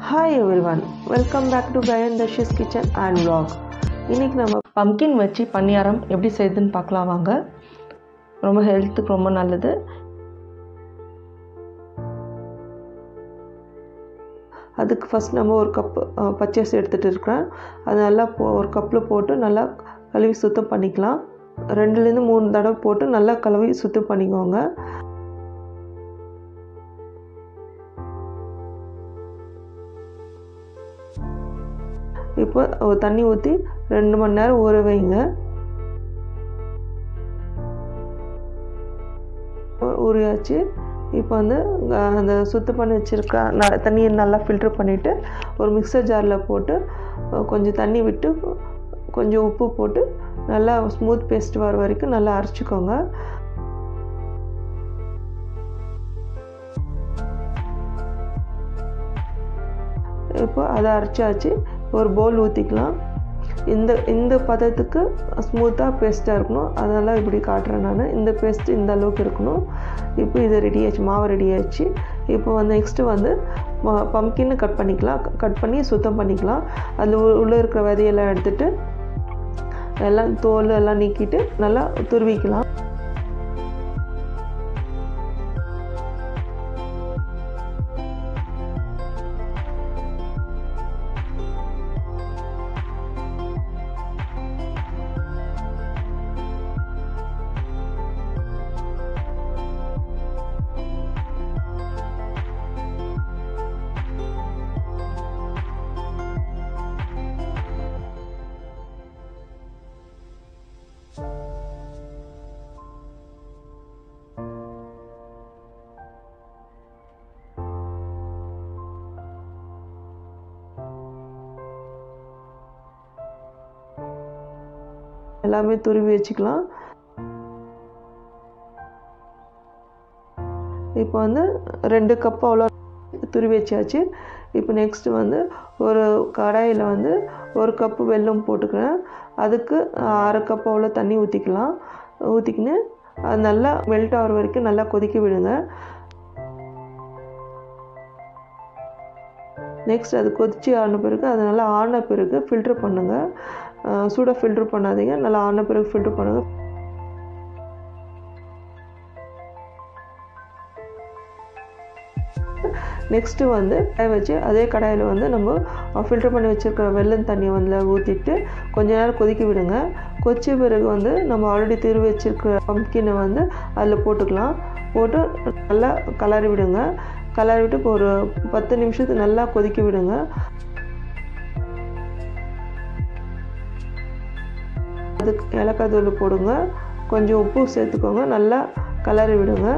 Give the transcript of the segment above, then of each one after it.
hi everyone welcome back to Gayan Dharshi's kitchen and vlog இன்றைக்கி நம்ம pumpkin வச்சு பணியாரம் எப்படி செய்யுதுன்னு பார்க்கலாம் வாங்க ரொம்ப ஹெல்த்துக்கு ரொம்ப நல்லது அதுக்கு ஃபஸ்ட் நம்ம ஒரு கப்பு பச்சரிசி எடுத்துகிட்டு இருக்கிறேன் அது நல்லா போ ஒரு கப்பில் போட்டு நல்லா கழுவி சுத்தம் பண்ணிக்கலாம் ரெண்டுலேருந்து மூணு தடவை போட்டு நல்லா கழுவி சுத்தம் பண்ணிக்கோங்க இப்போ தண்ணி ஊற்றி ரெண்டு மணி நேரம் ஊற வைங்க ஊறியாச்சு இப்போ வந்து அந்த சுத்தம் பண்ணி வச்சுருக்க ந தண்ணியை நல்லா ஃபில்ட்ரு பண்ணிவிட்டு ஒரு மிக்சர் ஜாரில் போட்டு கொஞ்சம் தண்ணி விட்டு கொஞ்சம் உப்பு போட்டு நல்லா ஸ்மூத் பேஸ்ட் வர வரைக்கும் நல்லா அரைச்சிக்கோங்க இப்போ அதை அரைச்சாச்சு ஒரு பவுல் ஊற்றிக்கலாம் இந்த இந்த பதத்துக்கு ஸ்மூத்தாக பேஸ்ட்டாக இருக்கணும் அதெல்லாம் இப்படி காட்டுறேன் நான் இந்த பேஸ்ட் இந்த அளவுக்கு இருக்கணும் இப்போ இது ரெடி ஆச்சு மாவு ரெடி ஆச்சு இப்போ வந்து நெக்ஸ்ட்டு வந்து பம்கின்னு கட் பண்ணிக்கலாம் கட் பண்ணி சுத்தம் பண்ணிக்கலாம் அதில் உள்ளே இருக்கிற விதையெல்லாம் எடுத்துகிட்டு எல்லாம் தோல் எல்லாம் நீக்கிட்டு நல்லா துருவிக்கலாம் எல்லாமே துருவி வச்சுக்கலாம் இப்போ வந்து ரெண்டு கப் அவ்வளோ துருவி வச்சாச்சு இப்போ நெக்ஸ்ட்டு வந்து ஒரு கடாயில் வந்து ஒரு கப்பு வெல்லம் போட்டுக்கிறேன் அதுக்கு அரை கப் அவ்வளோ தண்ணி ஊற்றிக்கலாம் ஊற்றிக்கின்னு அது நல்லா மெல்ட் ஆகிற வரைக்கும் நல்லா கொதிக்க விடுங்க நெக்ஸ்ட் அது கொதிச்சு ஆன பிறகு அது நல்லா ஆன பிறகு ஃபில்ட்ரு பண்ணுங்கள் சூடாக ஃபில்ட்ரு பண்ணாதீங்க நல்லா ஆன பிறகு ஃபில்ட்ரு பண்ணுங்கள் நெக்ஸ்ட்டு வந்து கடாய் வச்சு அதே கடாயில் வந்து நம்ம ஃபில்டர் பண்ணி வச்சுருக்கிற வெள்ளம் தண்ணி வந்து ஊற்றிட்டு கொஞ்ச நேரம் கொதிக்க விடுங்க கொதிச்ச பிறகு வந்து நம்ம ஆல்ரெடி திருவி வச்சுருக்கிற பம்கினை வந்து அதில் போட்டுக்கலாம் போட்டு நல்லா கலரி விடுங்க கலரி விட்டு ஒரு பத்து நிமிஷத்துக்கு நல்லா கொதிக்க விடுங்க அதுக்கு ஏலக்காய் தூள் போடுங்க கொஞ்சம் உப்பு சேர்த்துக்கோங்க நல்லா கலரி விடுங்க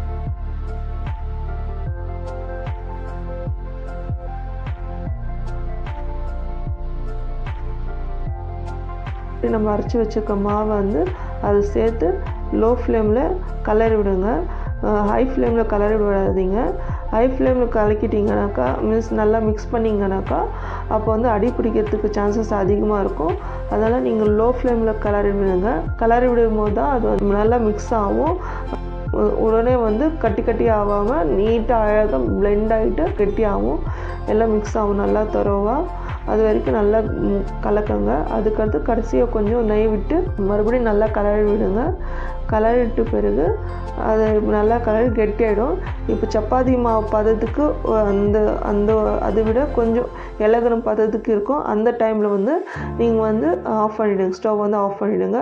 நம்ம அரைச்சி வச்சுருக்க மாவை வந்து அதை சேர்த்து லோ ஃப்ளேமில் கலரி விடுங்க ஹை ஃப்ளேமில் கலரி விடாதீங்க ஹை ஃப்ளேமில் கலக்கிட்டிங்கனாக்கா மீன்ஸ் நல்லா மிக்ஸ் பண்ணிங்கனாக்கா அப்போ வந்து அடி பிடிக்கிறதுக்கு சான்சஸ் அதிகமாக இருக்கும் அதனால் நீங்கள் லோ ஃப்ளேமில் கலரி விடுங்க கலரி விடும் போது தான் அது வந்து நல்லா மிக்ஸ் ஆகும் உடனே வந்து கட்டி கட்டி ஆகாமல் நீட்டாக அழகாக பிளெண்ட் ஆகிட்டு கெட்டி ஆகும் எல்லாம் மிக்ஸ் ஆகும் நல்லா தரோவாக அது வரைக்கும் நல்லா கலக்குங்க அதுக்கடுத்து கடைசியாக கொஞ்சம் நெய் விட்டு மறுபடியும் நல்லா கலரி விடுங்க கலரிட்டு பிறகு அது நல்லா கலரி கெட்டியாயிடும் இப்போ சப்பாத்தி மாவு பதத்துக்கு அந்த அந்த அதை விட கொஞ்சம் இலகனம் பதத்துக்கு இருக்கும் அந்த டைமில் வந்து நீங்கள் வந்து ஆஃப் பண்ணிவிடுங்க ஸ்டவ் வந்து ஆஃப் பண்ணிவிடுங்க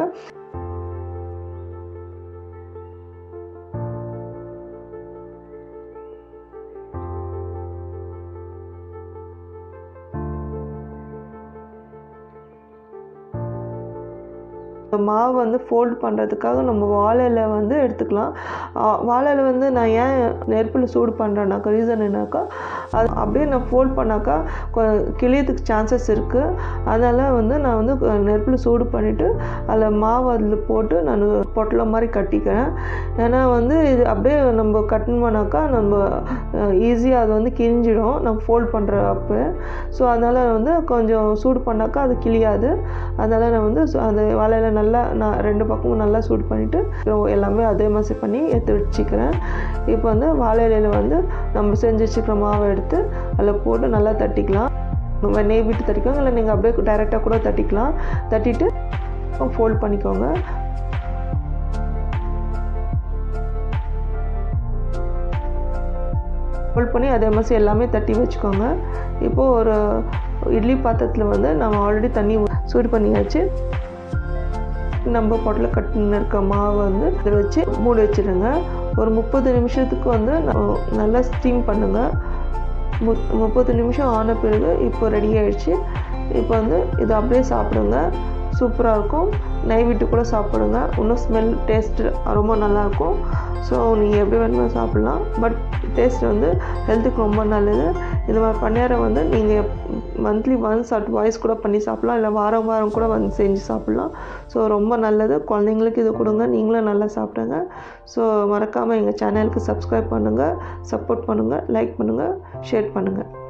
மாவு வந்து ஃபோல்ட் பண்ணுறதுக்காக நம்ம வாழையில வந்து எடுத்துக்கலாம் வாழையில வந்து நான் ஏன் நெருப்பில் சூடு பண்ணுறேன்னாக்கா ரீசன் என்னாக்கா அது அப்படியே நான் ஃபோல்ட் பண்ணாக்கா கிளியத்துக்கு சான்சஸ் இருக்குது அதனால் வந்து நான் வந்து நெருப்பில் சூடு பண்ணிவிட்டு அதில் மாவு அதில் போட்டு நான் பொட்டலம் மாதிரி கட்டிக்கிறேன் ஏன்னா வந்து இது அப்படியே நம்ம கட்டணுமானாக்கா நம்ம ஈஸியாக அது வந்து கிழிஞ்சிடும் நம்ம ஃபோல்ட் பண்ணுற அப்போ ஸோ அதனால் வந்து கொஞ்சம் சூடு பண்ணாக்கா அது கிளியாது அதனால் நான் வந்து அந்த வாழையில நல்லா நான் ரெண்டு பக்கமும் நல்லா சூடு பண்ணிவிட்டு எல்லாமே அதே மாதிரி பண்ணி எடுத்து வச்சுக்கிறேன் இப்போ வந்து வாழை இலையில வந்து நம்ம செஞ்சு வச்சுக்கிற மாவை எடுத்து அதில் போட்டு நல்லா தட்டிக்கலாம் நம்ம நெய் விட்டு தட்டிக்கோங்க இல்லை நீங்கள் அப்படியே டைரெக்டாக கூட தட்டிக்கலாம் தட்டிட்டு ஃபோல்ட் பண்ணிக்கோங்க ஃபோல்ட் பண்ணி அதே மாதிரி எல்லாமே தட்டி வச்சுக்கோங்க இப்போது ஒரு இட்லி பாத்திரத்தில் வந்து நம்ம ஆல்ரெடி தண்ணி சூடு பண்ணியாச்சு நம்ம பொட்டலை கட்டின்னு இருக்க மாவை வந்து இதில் வச்சு மூடி வச்சுடுங்க ஒரு முப்பது நிமிஷத்துக்கு வந்து நல்லா ஸ்டீம் பண்ணுங்கள் மு முப்பது நிமிஷம் ஆன பிறகு இப்போ ரெடி ஆயிடுச்சு இப்போ வந்து இதை அப்படியே சாப்பிடுங்க சூப்பராக இருக்கும் நெய் விட்டு கூட சாப்பிடுங்க இன்னும் ஸ்மெல் டேஸ்ட்டு ரொம்ப நல்லாயிருக்கும் ஸோ நீங்கள் எப்படி வேணுமோ சாப்பிட்லாம் பட் டேஸ்ட் வந்து ஹெல்த்துக்கு ரொம்ப நல்லது இந்த மாதிரி பணியாரம் வந்து நீங்கள் மந்த்லி ஒன்ஸ் அட் வாய்ஸ் கூட பண்ணி சாப்பிட்லாம் இல்லை வாரம் வாரம் கூட வந்து செஞ்சு சாப்பிட்லாம் ஸோ ரொம்ப நல்லது குழந்தைங்களுக்கு இது கொடுங்க நீங்களும் நல்லா சாப்பிடுங்க ஸோ மறக்காமல் எங்கள் சேனலுக்கு சப்ஸ்கிரைப் பண்ணுங்கள் சப்போர்ட் பண்ணுங்கள் லைக் பண்ணுங்கள் ஷேர் பண்ணுங்கள்